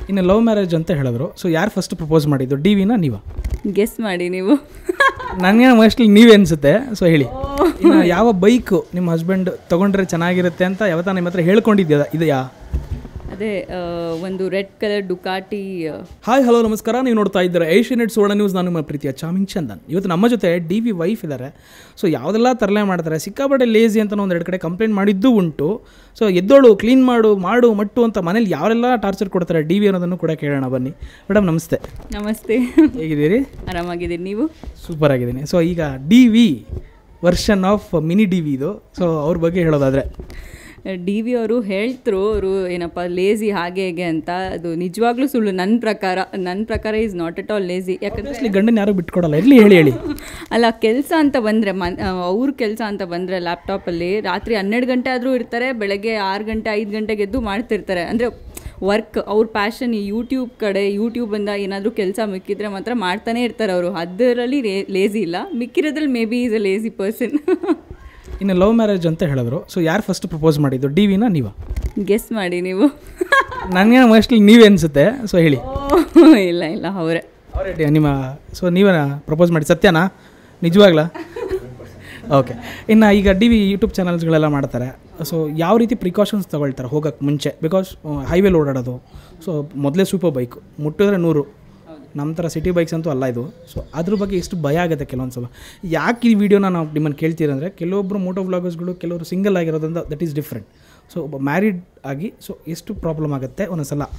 ಇನ್ನು love marriage ಅಂತ ಹೇಳಿದ್ರು ಸೊ ಯಾರು ಫಸ್ಟ್ ಪ್ರಪೋಸ್ ಮಾಡಿದ್ದು ಡಿ ವಿನ ನೀವಾ ಗೆಸ್ ಮಾಡಿ ನೀವು ನನಗೆ ಮೋಸ್ಟ್ಲಿ ನೀವೇ ಅನಿಸುತ್ತೆ ಸೊ ಹೇಳಿ ಇನ್ನು ಯಾವ ಬೈಕು ನಿಮ್ಮ ಹಸ್ಬೆಂಡ್ ತೊಗೊಂಡ್ರೆ ಚೆನ್ನಾಗಿರುತ್ತೆ ಅಂತ ಯಾವತ್ತ ನಿಮ್ಮ ಹತ್ರ ಹೇಳ್ಕೊಂಡಿದ್ಯಾ ಇದೆಯಾ ಅದೇ ಆ, ಒಂದು red colour Ducati hi hello ನಮಸ್ಕಾರ ನೀವು ನೋಡ್ತಾ ಇದ್ದಾರೆ ಏಷ್ಯನೆಟ್ ಸುವರ್ಣ ನ್ಯೂಸ್ ನಾನು ನಿಮ್ಮ ಪ್ರೀತಿಯ ಚಾಮಿಂಗ್ ಚಂದನ್ ಇವತ್ತು ನಮ್ಮ ಜೊತೆ ಡಿ ವಿ ವೈಫ್ ಇದ್ದಾರೆ ಸೊ ಯಾವುದೆಲ್ಲ ತರಲೆ ಮಾಡ್ತಾರೆ ಸಿಕ್ಕಾಪಟ್ಟೆ ಲೇಜಿ ಅಂತ ಒಂದೆರಡು ಕಡೆ ಕಂಪ್ಲೇಂಟ್ ಮಾಡಿದ್ದು ಉಂಟು ಸೊ ಎದ್ದೋಳು ಕ್ಲೀನ್ ಮಾಡು ಮಾಡು ಮಟ್ಟು ಅಂತ ಮನೇಲಿ ಯಾರೆಲ್ಲ ಟಾರ್ಚರ್ ಕೊಡ್ತಾರೆ ಡಿ ವಿ ಅನ್ನೋದನ್ನು ಕೂಡ ಕೇಳೋಣ ಬನ್ನಿ ಮೇಡಮ್ ನಮಸ್ತೆ ನಮಸ್ತೆ ಹೇಗಿದ್ದೀರಿ ಆರಾಮಾಗಿದ್ದೀನಿ ನೀವು ಸೂಪರ್ ಆಗಿದ್ದೀನಿ ಸೊ ಈಗ D V version of mini D V ಇದು ಸೊ ಅವ್ರ ಬಗ್ಗೆ ಹೇಳೋದಾದರೆ ಡಿ ವಿ ಅವರು ಹೇಳ್ತರು ಅವರು ಏನಪ್ಪ ಲೇಸಿ ಹಾಗೆ ಹೇಗೆ ಅಂತ ಅದು ನಿಜವಾಗ್ಲೂ ಸುಳ್ಳು ನನ್ನ ಪ್ರಕಾರ ನನ್ನ ಪ್ರಕಾರ is not at all lazy ಯಾಕಂದರೆ ಆಬ್ವಿಯಸ್ಲಿ ಗಂಡನ ಯಾರು ಬಿಟ್ಕೊಡಲ್ಲ ಎಲ್ಲಿ ಹೇಳಿ ಹೇಳಿ ಅಲ್ಲ ಕೆಲಸ ಅಂತ ಬಂದರೆ ಮನ್ ಅವ್ರ ಕೆಲಸ ಅಂತ ಬಂದರೆ ಲ್ಯಾಪ್ಟಾಪಲ್ಲಿ ರಾತ್ರಿ ಹನ್ನೆರಡು ಗಂಟೆ ಆದರೂ ಇರ್ತಾರೆ ಬೆಳಗ್ಗೆ ಆರು ಗಂಟೆ ಐದು ಗಂಟೆಗೆ ಎದ್ದು ಮಾಡ್ತಿರ್ತಾರೆ ಅಂದರೆ ವರ್ಕ್ ಅವ್ರ ಪ್ಯಾಷನ್ ಈ ಯೂಟ್ಯೂಬ್ ಕಡೆ ಯೂಟ್ಯೂಬಿಂದ ಏನಾದರೂ ಕೆಲಸ ಮಿಕ್ಕಿದ್ರೆ ಮಾತ್ರ ಮಾಡ್ತಾನೆ ಇರ್ತಾರೆ ಅವರು ಅದರಲ್ಲಿ ಲೇಸಿ ಇಲ್ಲ ಮಿಕ್ಕಿರೋದ್ರಲ್ಲಿ maybe is a lazy person ಇನ್ನು ಲವ್ ಮ್ಯಾರೇಜ್ ಅಂತ ಹೇಳಿದ್ರು ಸೊ ಯಾರು ಫಸ್ಟ್ ಪ್ರಪೋಸ್ ಮಾಡಿದ್ದು ಡಿ ವಿನ ನೀವಾ ಗೆಸ್ ಮಾಡಿ ನೀವು ನನಗೆ ಮೋಸ್ಟ್ಲಿ ನೀವೇ ಅನಿಸುತ್ತೆ ಸೊ ಹೇಳಿ ಓ, ಇಲ್ಲ ಇಲ್ಲ ಅವರೇ ಅವರೇ ನಿಮ್ಮ ಸೊ ನೀವೇ ಪ್ರಪೋಸ್ ಮಾಡಿ ಸತ್ಯನಾ ನಿಜವಾಗ್ಲಾ ಓಕೆ ಇನ್ನು ಈಗ ಡಿ ವಿ ಯೂಟ್ಯೂಬ್ ಚಾನಲ್ಸ್ಗಳೆಲ್ಲ ಮಾಡ್ತಾರೆ ಸೊ ಯಾವ ರೀತಿ ಪ್ರಿಕಾಷನ್ಸ್ ತೊಗೊಳ್ತಾರೆ ಹೋಗೋಕ್ಕೆ ಮುಂಚೆ ಬಿಕಾಸ್ ಹೈವೇಲಿ ಓಡಾಡೋದು ಸೊ ಮೊದಲೇ ಸೂಪರ್ ಬೈಕು ಮುಟ್ಟಿದ್ರೆ ನೂರು ನಮ್ಮ ಥರ ಸಿಟಿ ಬೈಕ್ಸ್ ಅಂತೂ ಅಲ್ಲ ಇದು ಸೊ ಅದ್ರ ಬಗ್ಗೆ ಎಷ್ಟು ಭಯ ಆಗುತ್ತೆ ಕೆಲವೊಂದು ಸಲ ಯಾಕೆ ಈ ವಿಡಿಯೋನ ನಾವು ನಿಮ್ಮನ್ನು ಕೇಳ್ತೀರಂದರೆ ಕೆಲವೊಬ್ಬರು ಮೋಟೋ ವ್ಲಾಗರ್ಸ್ಗಳು ಕೆಲವರು ಸಿಂಗಲ್ ಆಗಿರೋದ್ರಿಂದ ದಟ್ ಈಸ್ ಡಿಫ್ರೆಂಟ್ ಸೊ ಒಬ್ಬ ಮ್ಯಾರಿಡ್ ಆಗಿ ಸೊ ಎಷ್ಟು ಪ್ರಾಬ್ಲಮ್ ಆಗುತ್ತೆ ಒಂದೊಂದು ಸಲ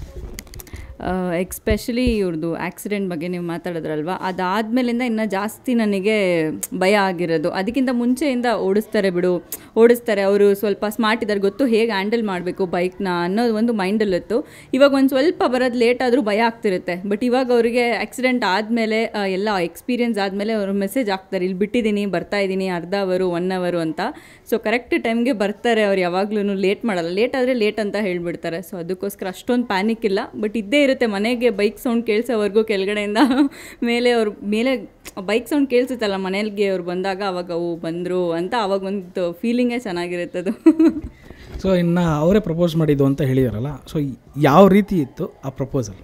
ಎಕ್ಸ್ಪೆಷಲಿ ಇವ್ರದ್ದು ಆಕ್ಸಿಡೆಂಟ್ ಬಗ್ಗೆ ನೀವು ಮಾತಾಡಿದ್ರಲ್ವ ಅದಾದಮೇಲಿಂದ ಇನ್ನೂ ಜಾಸ್ತಿ ನನಗೆ ಭಯ ಆಗಿರೋದು ಅದಕ್ಕಿಂತ ಮುಂಚೆಯಿಂದ ಓಡಿಸ್ತಾರೆ ಬಿಡು ಓಡಿಸ್ತಾರೆ ಅವರು ಸ್ವಲ್ಪ ಸ್ಮಾರ್ಟ್ ಇದ್ದಾರೆ ಗೊತ್ತು ಹೇಗೆ ಹ್ಯಾಂಡಲ್ ಮಾಡಬೇಕು ಬೈಕ್ನ ಅನ್ನೋದು ಒಂದು ಮೈಂಡಲ್ಲಿತ್ತು ಇವಾಗ ಒಂದು ಸ್ವಲ್ಪ ಬರೋದು ಲೇಟ್ ಆದರೂ ಭಯ ಆಗ್ತಿರುತ್ತೆ ಬಟ್ ಇವಾಗ ಅವರಿಗೆ ಆಕ್ಸಿಡೆಂಟ್ ಆದಮೇಲೆ ಎಲ್ಲ ಎಕ್ಸ್ಪೀರಿಯನ್ಸ್ ಆದಮೇಲೆ ಅವರು ಮೆಸೇಜ್ ಹಾಕ್ತಾರೆ ಇಲ್ಲಿ ಬಿಟ್ಟಿದ್ದೀನಿ ಬರ್ತಾ ಇದ್ದೀನಿ ಅರ್ಧ ಅವರು ಒನ್ ಅವರು ಅಂತ ಸೊ ಕರೆಕ್ಟ್ ಟೈಮ್ಗೆ ಬರ್ತಾರೆ ಅವ್ರು ಯಾವಾಗ್ಲೂ ಲೇಟ್ ಮಾಡಲ್ಲ ಲೇಟ್ ಆದರೆ ಲೇಟ್ ಅಂತ ಹೇಳ್ಬಿಡ್ತಾರೆ ಸೊ ಅದಕ್ಕೋಸ್ಕರ ಅಷ್ಟೊಂದು ಪ್ಯಾನಿಕ್ ಇಲ್ಲ ಬಟ್ ಇದ್ದೇ ಇರುತ್ತೆ ಮನೆಗೆ ಬೈಕ್ ಸೌಂಡ್ ಕೇಳಿಸೋವರೆಗೂ ಕೆಳಗಡೆಯಿಂದ ಮೇಲೆ ಅವ್ರ ಮೇಲೆ ಬೈಕ್ ಸೌಂಡ್ ಕೇಳಿಸುತ್ತಲ್ಲ ಮನೆಗೆ ಅವ್ರು ಬಂದಾಗ ಅವಾಗ ಅವು ಬಂದರು ಅಂತ ಅವಾಗ ಒಂದು ಫೀಲಿಂಗೇ ಚೆನ್ನಾಗಿರುತ್ತೆ ಅದು ಸೊ ಇನ್ನು ಅವರೇ ಪ್ರಪೋಸ್ ಮಾಡಿದ್ದು ಅಂತ ಹೇಳಿದಾರಲ್ಲ ಸೊ ಯಾವ ರೀತಿ ಇತ್ತು ಆ ಪ್ರಪೋಸಲ್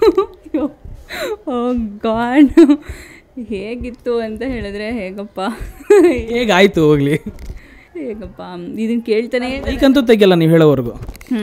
ಓ ಗಾಡ್ ಹೇಗಿತ್ತು ಅಂತ ಹೇಳಿದ್ರೆ ಹೇಗಪ್ಪ ಹೇಗಾಯಿತು ಹೋಗಲಿ ಹೇಗಪ್ಪ ಇದನ್ನು ಕೇಳ್ತಾನೆ ಈಗಂತೂ ತೆಗಿಯಲ್ಲ ನೀವು ಹೇಳೋವರೆಗೂ ಹ್ಮ್.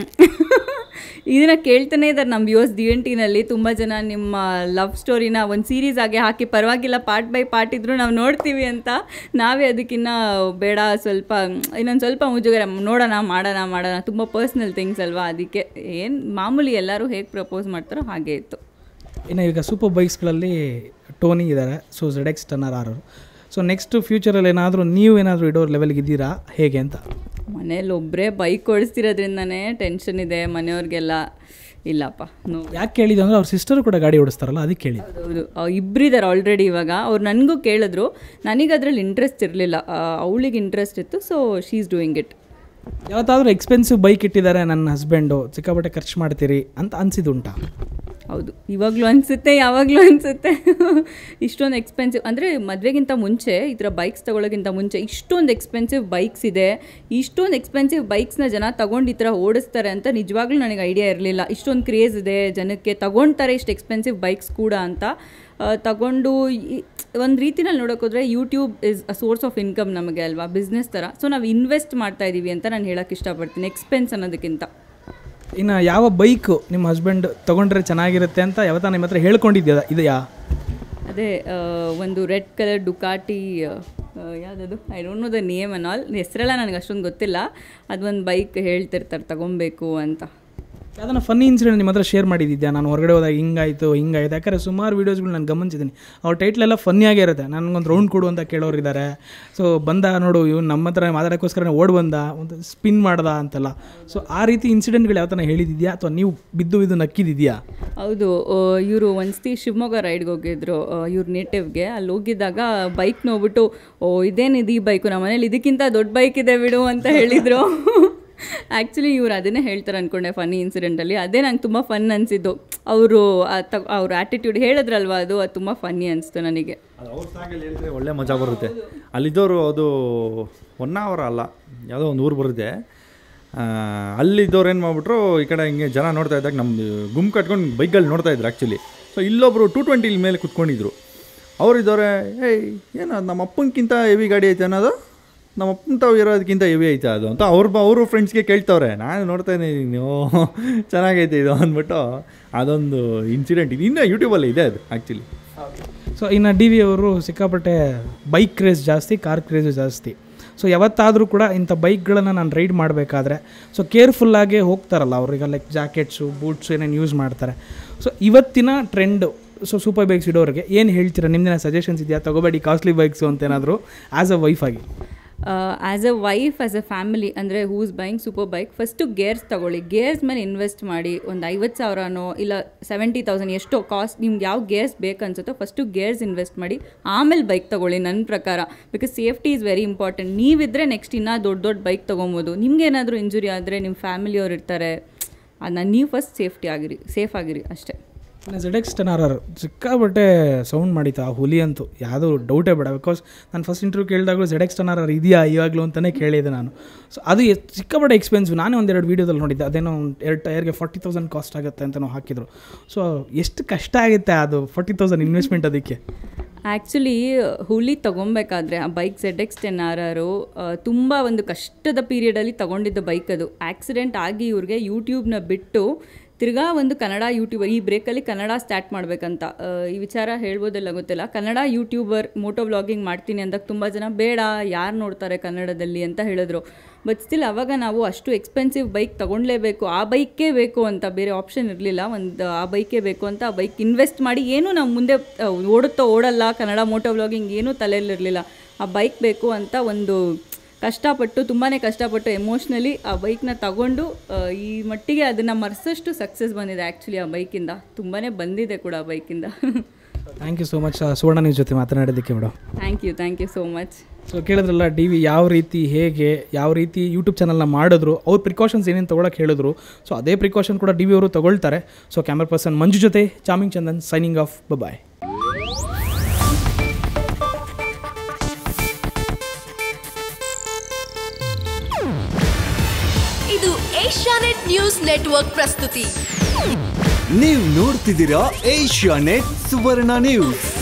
ಇದನ್ನ ಕೇಳ್ತಾನೆ ಇದ್ದಾರೆ ನಮ್ಮ ವ್ಯೂಸ್ ಡಿ ಎನ್ ಟಿನಲ್ಲಿ ತುಂಬ ಜನ ನಿಮ್ಮ ಲವ್ ಸ್ಟೋರಿನ ಒಂದು ಸೀರೀಸ್ ಆಗಿ ಹಾಕಿ ಪರವಾಗಿಲ್ಲ ಪಾರ್ಟ್ ಬೈ ಪಾರ್ಟ್ ಇದ್ರೂ ನಾವು ನೋಡ್ತೀವಿ ಅಂತ ನಾವೇ ಅದಕ್ಕಿನ್ನ ಬೇಡ ಸ್ವಲ್ಪ ಇನ್ನೊಂದು ಸ್ವಲ್ಪ ಮುಜುಗರ ನೋಡೋಣ ಮಾಡೋಣ ಮಾಡೋಣ ತುಂಬ ಪರ್ಸ್ನಲ್ ಥಿಂಗ್ಸ್ ಅಲ್ವಾ ಅದಕ್ಕೆ ಏನು ಮಾಮೂಲಿ ಎಲ್ಲರೂ ಹೇಗೆ ಪ್ರಪೋಸ್ ಮಾಡ್ತಾರೋ ಹಾಗೆ ಇತ್ತು ಇನ್ನು ಈಗ ಸೂಪರ್ ಬೈಕ್ಸ್ಗಳಲ್ಲಿ ಟೋನಿ ಇದ್ದಾರೆ so Z X ten R R so next ಫ್ಯೂಚರಲ್ಲಿ ಏನಾದರೂ ನೀವು ಏನಾದರೂ ಇಡೋ ಲೆವೆಲ್ಗೆ ಇದ್ದೀರಾ ಹೇಗೆ ಅಂತ ಮನೇಲಿ ಒಬ್ಬರೇ ಬೈಕ್ ಓಡಿಸ್ತಿರೋದ್ರಿಂದನೇ ಟೆನ್ಷನ್ ಇದೆ ಮನೆಯವ್ರಿಗೆಲ್ಲ ಇಲ್ಲಪ್ಪ ನೋ ಯಾಕೆ ಕೇಳಿದ್ದು ಅಂದರೆ ಅವ್ರ ಸಿಸ್ಟರು ಕೂಡ ಗಾಡಿ ಓಡಿಸ್ತಾರಲ್ಲ ಅದಕ್ಕೆ ಕೇಳಿ ಹೌದು ಇಬ್ಬರಿದ್ದಾರೆ ಆಲ್ರೆಡಿ ಇವಾಗ ಅವ್ರು ನನಗೂ ಕೇಳಿದ್ರು ನನಗೆ ಅದರಲ್ಲಿ ಇಂಟ್ರೆಸ್ಟ್ ಇರಲಿಲ್ಲ ಅವಳಿಗೆ ಇಂಟ್ರೆಸ್ಟ್ ಇತ್ತು so she is doing it ಯಾವತ್ತಾದರೂ ಎಕ್ಸ್ಪೆನ್ಸಿವ್ ಬೈಕ್ ಇಟ್ಟಿದ್ದಾರೆ ನನ್ನ ಹಸ್ಬೆಂಡು ಸಿಕ್ಕಾಪಟ್ಟೆ ಖರ್ಚು ಮಾಡ್ತೀರಿ ಅಂತ ಅನಿಸಿದುಂಟಾ ಹೌದು ಇವಾಗಲೂ ಅನಿಸುತ್ತೆ ಯಾವಾಗಲೂ ಅನಿಸುತ್ತೆ ಇಷ್ಟೊಂದು ಎಕ್ಸ್ಪೆನ್ಸಿವ್ ಅಂದರೆ ಮದುವೆಗಿಂತ ಮುಂಚೆ ಈ ಥರ ಬೈಕ್ಸ್ ತೊಗೊಳೋಕ್ಕಿಂತ ಮುಂಚೆ ಇಷ್ಟೊಂದು ಎಕ್ಸ್ಪೆನ್ಸಿವ್ ಬೈಕ್ಸ್ ಇದೆ ಇಷ್ಟೊಂದು ಎಕ್ಸ್ಪೆನ್ಸಿವ್ ಬೈಕ್ಸ್ನ ಜನ ತಗೊಂಡು ಈ ಥರ ಓಡಿಸ್ತಾರೆ ಅಂತ ನಿಜವಾಗ್ಲೂ ನನಗೆ ಐಡಿಯಾ ಇರಲಿಲ್ಲ ಇಷ್ಟೊಂದು ಕ್ರೇಜ್ ಇದೆ ಜನಕ್ಕೆ ತಗೊಳ್ತಾರೆ ಇಷ್ಟು ಎಕ್ಸ್ಪೆನ್ಸಿವ್ ಬೈಕ್ಸ್ ಕೂಡ ಅಂತ ಆ, ತಗೊಂಡು ಒಂದು ರೀತಿನಲ್ಲಿ ನೋಡೋಕೋದ್ರೆ YouTube is a source of income ನಮಗೆ ಅಲ್ವಾ ಬಿಸ್ನೆಸ್ ಥರ ಸೊ ನಾವು ಇನ್ವೆಸ್ಟ್ ಮಾಡ್ತಾ ಇದ್ದೀವಿ ಅಂತ ನಾನು ಹೇಳೋಕ್ಕೆ ಇಷ್ಟಪಡ್ತೀನಿ ಎಕ್ಸ್ಪೆನ್ಸ್ ಅನ್ನೋದಕ್ಕಿಂತ ಇನ್ನು ಯಾವ ಬೈಕು ನಿಮ್ಮ ಹಸ್ಬೆಂಡ್ ತೊಗೊಂಡ್ರೆ ಚೆನ್ನಾಗಿರುತ್ತೆ ಅಂತ ಯಾವತ್ತ ನಿಮ್ಮ ಹತ್ರ ಹೇಳ್ಕೊಂಡಿದ್ಯಾ ಇದೆಯಾ ಅದೇ ಆ, ಒಂದು ರೆಡ್ ಕಲರ್ ಡುಕಾಟಿ ಯಾವುದದು I don't know the name and all ಹೆಸರೆಲ್ಲ ನನಗೆ ಅಷ್ಟೊಂದು ಗೊತ್ತಿಲ್ಲ ಅದೊಂದು ಬೈಕ್ ಹೇಳ್ತಿರ್ತಾರೆ ತಗೊಬೇಕು ಅಂತ ಅದನ್ನು ಫನ್ನಿ ಇನ್ಸಿಡೆಂಟ್ ನಿಮ್ಮ ಹತ್ರ ಶೇರ್ ಮಾಡಿದ್ಯಾ ನಾನು ಹೊರಗಡೆ ಹೋದಾಗ ಹಿಂಗಾಯಿತು ಹಿಂಗಾಯಿತು ಯಾಕಂದರೆ ಸುಮಾರು ವೀಡಿಯೋಸ್ಗಳು ನಾನು ಗಮನಿಸಿದ್ದೀನಿ ಅವ್ರ ಟೈಟ್ಲೆಲ್ಲ ಫನ್ನಿಯಾಗೇ ಇರುತ್ತೆ ನನಗೊಂದು ರೌಂಡ್ ಕೊಡು ಅಂತ ಕೇಳೋರು ಇದ್ದಾರೆ ಸೊ ಬಂದ ನೋಡು ಇವ್ನು ನಮ್ಮ ಹತ್ರ ಮಾತಾಡೋಕ್ಕೋಸ್ಕರ ಓಡ್ ಬಂದ ಒಂದು ಸ್ಪಿನ್ ಮಾಡ್ದ ಅಂತೆಲ್ಲ ಸೊ ಆ ರೀತಿ ಇನ್ಸಿಡೆಂಟ್ಗಳು ಯಾವ ಥರ ಹೇಳಿದ್ಯಾ ಅಥವಾ ನೀವು ಬಿದ್ದು ಬಿದ್ದು ನಕ್ಕಿದಿದೆಯಾ ಹೌದು ಇವರು ಒಂದ್ಸತಿ ಶಿವಮೊಗ್ಗ ರೈಡ್ಗೆ ಹೋಗಿದ್ರು ಇವ್ರ ನೇಟಿವ್ಗೆ ಅಲ್ಲಿ ಹೋಗಿದ್ದಾಗ ಬೈಕ್ ನೋಡ್ಬಿಟ್ಟು ಓ ಇದೇನಿದು ಈ ಬೈಕು ನಮ್ಮ ಮನೇಲಿ ಇದಕ್ಕಿಂತ ದೊಡ್ಡ ಬೈಕ್ ಇದೆ ಬಿಡು ಅಂತ ಹೇಳಿದರು ಆ್ಯಕ್ಚುಲಿ ಇವ್ರು ಅದನ್ನೇ ಹೇಳ್ತಾರೆ ಅಂದ್ಕೊಂಡೆ ಫನ್ನಿ ಇನ್ಸಿಡೆಂಟಲ್ಲಿ ಅದೇ ನಂಗೆ ತುಂಬ ಫನ್ ಅನಿಸಿದ್ದು ಅವರು ಅವ್ರ ಆ್ಯಟಿಟ್ಯೂಡ್ ಹೇಳಿದ್ರಲ್ವ ಅದು ಅದು ತುಂಬ ಫನ್ನಿ ಅನಿಸ್ತು ನನಗೆ ಅದು ಅವ್ರ ಸಾಗಲ್ಲಿ ಹೇಳಿದ್ರೆ ಒಳ್ಳೆ ಮಜಾ ಬರುತ್ತೆ ಅಲ್ಲಿದ್ದವರು ಅದು ಒನ್ ಅವರ್ ಅಲ್ಲ ಯಾವುದೋ ಒಂದು ಊರು ಬರುತ್ತೆ ಅಲ್ಲಿದ್ದವ್ರು ಏನು ಮಾಡ್ಬಿಟ್ರು ಈ ಕಡೆ ಹಿಂಗೆ ಜನ ನೋಡ್ತಾ ಇದ್ದಾಗ ನಮ್ಮದು ಗುಂಪು ಕಟ್ಕೊಂಡು ಬೈಕ್ಗಳು ನೋಡ್ತಾ ಇದ್ರು ಆ್ಯಕ್ಚುಲಿ ಸೊ ಇಲ್ಲೊಬ್ಬರು ಟೂ ಟ್ವೆಂಟಿ ಮೇಲೆ ಕುತ್ಕೊಂಡಿದ್ರು ಅವ್ರು ಇದ್ದವ್ರೆ ಏಯ್ ಏನು ಅದು ನಮ್ಮ ಅಪ್ಪನಕ್ಕಿಂತ ಹೆವಿ ಗಾಡಿ ಐತೆ ಅನ್ನೋದು ನಮ್ಮ ಅಪ್ಪನ ತಾವು ಇರೋದಕ್ಕಿಂತ ಹೆವಿ ಐತೆ ಅದು ಅಂತ ಅವ್ರು ಅವರು ಫ್ರೆಂಡ್ಸ್ಗೆ ಕೇಳ್ತವ್ರೆ ನಾನು ನೋಡ್ತಾ ಇದ್ದೀನಿ ನೀವು ಚೆನ್ನಾಗೈತೆ ಇದು ಅಂದ್ಬಿಟ್ಟು ಅದೊಂದು ಇನ್ಸಿಡೆಂಟ್ ಇದು ಇನ್ನೂ ಯೂಟ್ಯೂಬಲ್ಲಿ ಇದೆ ಅದು ಆ್ಯಕ್ಚುಲಿ ಸೊ ಇನ್ನು ಡಿ ವಿ ಅವರು ಸಿಕ್ಕಾಪಟ್ಟೆ ಬೈಕ್ ಕ್ರೇಜ್ ಜಾಸ್ತಿ ಕಾರ್ ಕ್ರೇಜು ಜಾಸ್ತಿ ಸೊ ಯಾವತ್ತಾದರೂ ಕೂಡ ಇಂಥ ಬೈಕ್ಗಳನ್ನು ನಾನು ರೈಡ್ ಮಾಡಬೇಕಾದ್ರೆ ಸೊ ಕೇರ್ಫುಲ್ಲಾಗಿ ಹೋಗ್ತಾರಲ್ಲ ಅವ್ರಿಗೆ ಲೈಕ್ ಜಾಕೆಟ್ಸು ಬೂಟ್ಸು ಏನೇನು ಯೂಸ್ ಮಾಡ್ತಾರೆ ಸೊ ಇವತ್ತಿನ ಟ್ರೆಂಡು ಸೊ ಸೂಪರ್ ಬೈಕ್ಸ್ ಇಡೋರಿಗೆ ಏನು ಹೇಳ್ತೀರಾ ನಿಮ್ಮದಿನ ಸಜೆಷನ್ಸ್ ಇದೆಯಾ ತಗೋಬೇಡಿ ಕಾಸ್ಟ್ಲಿ ಬೈಕ್ಸು ಅಂತ ಏನಾದರೂ ಆ್ಯಸ್ ಅ ವೈಫ್ ಆಗಿ as a wife as a family ಅಂದರೆ who's buying super bike first gears ತಗೊಳ್ಳಿ ಗೇರ್ಸ್ ಮೇಲೆ ಇನ್ವೆಸ್ಟ್ ಮಾಡಿ ಒಂದು ಐವತ್ತು ಸಾವಿರನೋ ಇಲ್ಲ ಸೆವೆಂಟಿ ತೌಸಂಡ್ ಎಷ್ಟೋ ಕಾಸ್ಟ್ ನಿಮ್ಗೆ ಯಾವ ಗೇರ್ಸ್ ಬೇಕನ್ಸುತ್ತೋ ಫಸ್ಟು ಗೇರ್ಸ್ ಇನ್ವೆಸ್ಟ್ ಮಾಡಿ ಆಮೇಲೆ ಬೈಕ್ ತಗೊಳ್ಳಿ ನನ್ನ ಪ್ರಕಾರ because safety is very important ನೀವಿದ್ರೆ ನೆಕ್ಸ್ಟ್ ಇನ್ನೂ ದೊಡ್ಡ ದೊಡ್ಡ ಬೈಕ್ ತೊಗೊಬೋದು ನಿಮ್ಗೆ ಏನಾದರೂ ಇಂಜುರಿ ಆದರೆ ನಿಮ್ಮ ಫ್ಯಾಮಿಲಿಯವ್ರು ಇರ್ತಾರೆ ಅದನ್ನ ನೀವು ಫಸ್ಟ್ ಸೇಫ್ಟಿ ಆಗಿರಿ ಸೇಫ್ ಆಗಿರಿ ಅಷ್ಟೇ Z X ten R R ಸಿಕ್ಕಾಬಟ್ಟೆ ಸೌಂಡ್ ಮಾಡಿತ್ತು ಆ ಹುಲಿ ಅಂತೂ ಯಾವುದೂ ಡೌಟೇ ಬೇಡ ಬಿಕಾಸ್ ನಾನು ಫಸ್ಟ್ ಇಂಟರ್ವ್ಯೂ ಕೇಳಿದಾಗಲೂ Z X ten R R ಇದೆಯಾ ಇವಾಗಲೂ ಅಂತಲೇ ಕೇಳಿದೆ ನಾನು ಸೊ ಅದು ಎ- ಸಿಕ್ಕಾಪಟ್ಟೆ ಎಕ್ಸ್ಪೆನ್ಸಿವ್ ನಾನೇ ಒಂದೆರಡು ವೀಡಿಯೋದಲ್ಲಿ ನೋಡಿದ್ದೆ ಅದೇನೋ ಒಂದ್ ಎರಡು ಟೈರ್ಗೆ ಫಾರ್ಟಿ ತೌಸಂಡ್ ಕಾಸ್ಟ್ ಆಗುತ್ತೆ ಅಂತಲೂ ಹಾಕಿದ್ರು ಸೊ ಎಷ್ಟು ಕಷ್ಟ ಆಗುತ್ತೆ ಅದು ಫಾರ್ಟಿ ತೌಸಂಡ್ ಇನ್ವೆಸ್ಟ್ಮೆಂಟ್ ಅದಕ್ಕೆ ಆ್ಯಕ್ಚುಲಿ ಹುಲಿ ತೊಗೊಬೇಕಾದ್ರೆ ಆ bike Z X ten R R ತುಂಬ ಒಂದು ಕಷ್ಟದ ಪೀರಿಯಡಲ್ಲಿ ತೊಗೊಂಡಿದ್ದ ಬೈಕ್ ಅದು ಆಕ್ಸಿಡೆಂಟ್ ಆಗಿ ಇವ್ರಿಗೆ ಯೂಟ್ಯೂಬ್ನ ಬಿಟ್ಟು ತಿರ್ಗಾ ಒಂದು ಕನ್ನಡ ಯೂಟ್ಯೂಬರ್ ಈ ಬ್ರೇಕಲ್ಲಿ ಕನ್ನಡ ಸ್ಟಾರ್ಟ್ ಮಾಡಬೇಕಂತ ಈ ವಿಚಾರ ಹೇಳ್ಬೋದಿಲ್ಲ ಗೊತ್ತಿಲ್ಲ ಕನ್ನಡ ಯೂಟ್ಯೂಬರ್ ಮೋಟೋ ವ್ಲಾಗಿಂಗ್ ಮಾಡ್ತೀನಿ ಅಂದಾಗ ತುಂಬ ಜನ ಬೇಡ ಯಾರು ನೋಡ್ತಾರೆ ಕನ್ನಡದಲ್ಲಿ ಅಂತ ಹೇಳಿದ್ರು ಬಟ್ ಸ್ಟಿಲ್ ಅವಾಗ ನಾವು ಅಷ್ಟು ಎಕ್ಸ್ಪೆನ್ಸಿವ್ ಬೈಕ್ ತೊಗೊಳ್ಲೇಬೇಕು ಆ ಬೈಕೇ ಬೇಕು ಅಂತ ಬೇರೆ ಆಪ್ಷನ್ ಇರಲಿಲ್ಲ ಒಂದು ಆ ಬೈಕೇ ಬೇಕು ಅಂತ ಆ ಬೈಕ್ ಇನ್ವೆಸ್ಟ್ ಮಾಡಿ ಏನೂ ನಾವು ಮುಂದೆ ಆ, ಓಡುತ್ತೋ ಓಡಲ್ಲ ಕನ್ನಡ ಮೋಟೋ ವ್ಲಾಗಿಂಗ್ ಏನೂ ತಲೆಯಲ್ಲಿರಲಿಲ್ಲ ಆ ಬೈಕ್ ಬೇಕು ಅಂತ ಒಂದು ಕಷ್ಟಪಟ್ಟು ತುಂಬಾ ಕಷ್ಟಪಟ್ಟು ಎಮೋಷ್ನಲಿ ಆ ಬೈಕ್ನ ತಗೊಂಡು ಆ, ಈ ಮಟ್ಟಿಗೆ ಅದನ್ನು ಮರೆಸಷ್ಟು ಸಕ್ಸಸ್ ಬಂದಿದೆ ಆ್ಯಕ್ಚುಲಿ ಆ ಬೈಕಿಂದ ತುಂಬಾ ಬಂದಿದೆ ಕೂಡ ಆ ಬೈಕಿಂದ thank you so much Suvarna news ಜೊತೆ ಮಾತನಾಡೋದಕ್ಕೆ madam thank you thank you so much so ಕೇಳಿದ್ರಲ್ಲ ಡಿ ವಿ ಯಾವ ರೀತಿ ಹೇಗೆ ಯಾವ ರೀತಿ ಯೂಟ್ಯೂಬ್ ಚಾನಲ್ನ ಮಾಡಿದ್ರು ಅವ್ರ ಪ್ರಿಕಾಷನ್ಸ್ ಏನೇನು ತೊಗೊಳಕ್ಕೆ ಹೇಳಿದ್ರು ಸೊ ಅದೇ ಪ್ರಿಕಾಷನ್ ಕೂಡ ಡಿ ವಿ ಅವರು ತೊಗೊಳ್ತಾರೆ ಸೊ ಕ್ಯಾಮ್ರಾ ಪರ್ಸನ್ ಮಂಜು ಜೊತೆ charming Chandan signing off bye ಇದು ಏಷ್ಯಾನೆಟ್ ನ್ಯೂಸ್ ನೆಟ್ವರ್ಕ್ ಪ್ರಸ್ತುತಿ ನೀವು ನೋಡ್ತಿದ್ದೀರಾ ಏಷ್ಯಾ ನೆಟ್ ಸುವರ್ಣ ನ್ಯೂಸ್